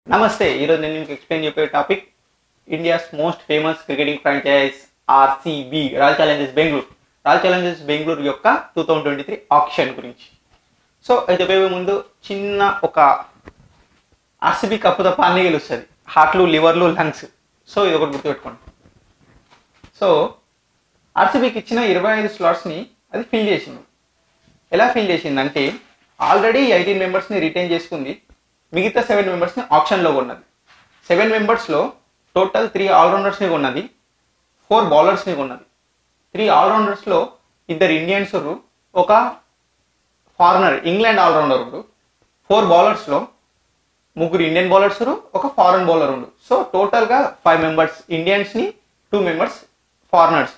నమస్తే ఈరోజు నేను మీకు ఎక్స్ప్లెయిన్ చెప్పే topic India's most famous cricketing franchise RCB Royal Challengers Bengaluru Royal Challengers Bengaluru యొక్క two thousand twenty three auction గురించి సో అది చెప్పే ముందు చిన్న ఒక ఆర్సీబీ కప్పు తప్ప అన్ని గెలుస్తుంది హార్ట్లు లివర్లు లంగ్స్ సో ఇది ఒకటి గుర్తుపెట్టుకోండి సో ఆర్సీబీకి ఇచ్చిన ఇరవై ఐదు స్లాట్స్ని అది ఫిల్ చేసింది ఎలా ఫిల్ చేసిందంటే ఆల్రెడీ ఎయిటీన్ మెంబర్స్ని రిటైన్ చేసుకుంది మిగతా సెవెన్ మెంబర్స్ని ఆప్షన్లో కొన్నది సెవెన్ మెంబర్స్లో టోటల్ త్రీ ఆల్రౌండర్స్ని కొన్నది ఫోర్ బౌలర్స్ని కొన్నది త్రీ ఆల్రౌండర్స్లో ఇద్దరు ఇండియన్స్ ఒక ఫారినర్ ఇంగ్లాండ్ ఆల్రౌండర్ ఉండు ఫోర్ బౌలర్స్లో ముగ్గురు ఇండియన్ బౌలర్స్ ఒక ఫారెన్ బౌలర్ ఉండు సో టోటల్గా ఫైవ్ మెంబర్స్ ఇండియన్స్ని టూ మెంబర్స్ ఫారినర్స్